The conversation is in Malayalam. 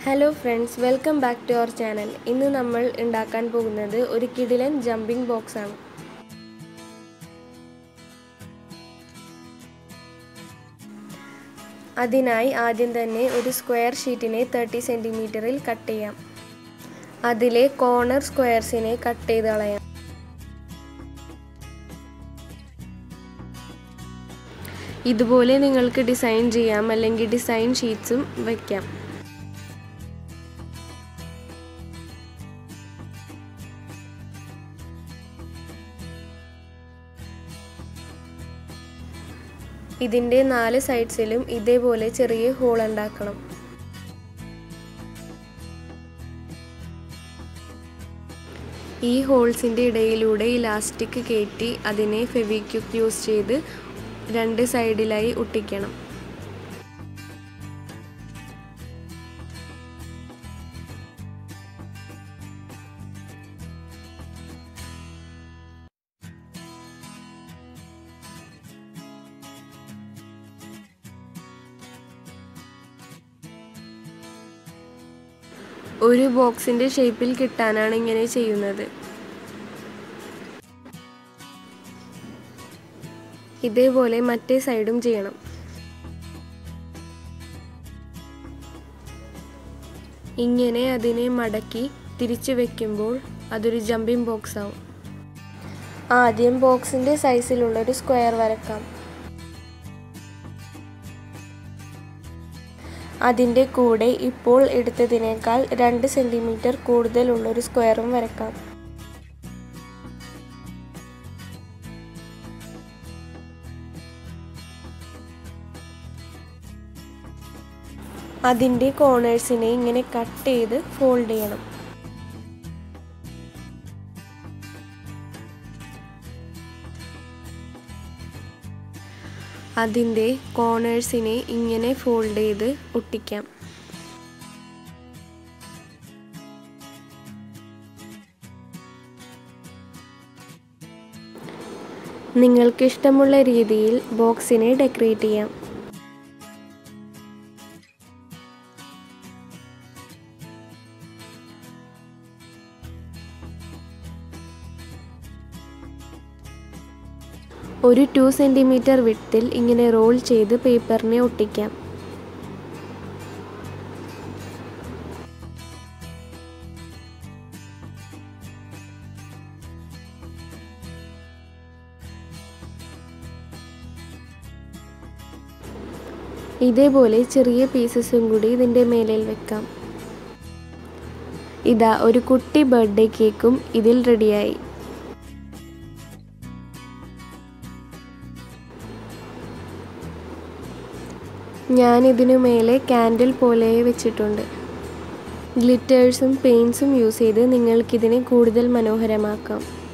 hello friends welcome back to our channel ഇന്ന് നമ്മൾ ഉണ്ടാക്കാൻ പോകുന്നത് ഒരു കിടിലൻ ജമ്പിംഗ് ബോക്സ് ആണ് അതിനായി ആദ്യം തന്നെ ഒരു സ്ക്വയർ ഷീറ്റിനെ തേർട്ടി സെൻറ്റിമീറ്ററിൽ കട്ട് ചെയ്യാം അതിലെ കോർണർ സ്ക്വയർസിനെ കട്ട് ചെയ്ത് കളയാം ഇതുപോലെ നിങ്ങൾക്ക് ഡിസൈൻ ചെയ്യാം അല്ലെങ്കിൽ ഡിസൈൻ ഷീറ്റ്സും വയ്ക്കാം ഇതിൻ്റെ നാല് സൈഡ്സിലും ഇതേപോലെ ചെറിയ ഹോൾ ഉണ്ടാക്കണം ഈ ഹോൾസിൻ്റെ ഇടയിലൂടെ ഇലാസ്റ്റിക് കയറ്റി അതിനെ ഫെവിക്വിക്ക് യൂസ് ചെയ്ത് രണ്ട് സൈഡിലായി ഒട്ടിക്കണം ഒരു ബോക്സിൻ്റെ ഷേപ്പിൽ കിട്ടാനാണ് ഇങ്ങനെ ചെയ്യുന്നത് ഇതേപോലെ മറ്റേ സൈഡും ചെയ്യണം ഇങ്ങനെ അതിനെ മടക്കി തിരിച്ചു വെക്കുമ്പോൾ അതൊരു ജമ്പിംഗ് ബോക്സ് ആവും ആദ്യം ബോക്സിൻ്റെ സൈസിലുള്ള ഒരു സ്ക്വയർ വരക്കാം അതിൻ്റെ കൂടെ ഇപ്പോൾ എടുത്തതിനേക്കാൾ രണ്ട് സെൻറ്റിമീറ്റർ കൂടുതലുള്ളൊരു സ്ക്വയറും വരക്കാം അതിൻ്റെ കോർണേഴ്സിനെ ഇങ്ങനെ കട്ട് ചെയ്ത് ഫോൾഡ് ചെയ്യണം അതിൻ്റെ കോർണേഴ്സിനെ ഇങ്ങനെ ഫോൾഡ് ചെയ്ത് ഒട്ടിക്കാം നിങ്ങൾക്ക് ഇഷ്ടമുള്ള രീതിയിൽ ബോക്സിനെ ഡെക്കറേറ്റ് ചെയ്യാം ഒരു ടു സെൻറ്റിമീറ്റർ വിട്ടിൽ ഇങ്ങനെ റോൾ ചെയ്ത് പേപ്പറിനെ ഒട്ടിക്കാം ഇതേപോലെ ചെറിയ പീസസും കൂടി ഇതിൻ്റെ മേലിൽ വെക്കാം ഇതാ ഒരു കുട്ടി ബർത്ത്ഡേ കേക്കും ഇതിൽ റെഡിയായി ഞാൻ ഇതിനു മേലെ കാൻഡിൽ പോലെ വെച്ചിട്ടുണ്ട് ഗ്ലിറ്റേഴ്സും പെയിൻസും യൂസ് ചെയ്ത് നിങ്ങൾക്കിതിനെ കൂടുതൽ മനോഹരമാക്കാം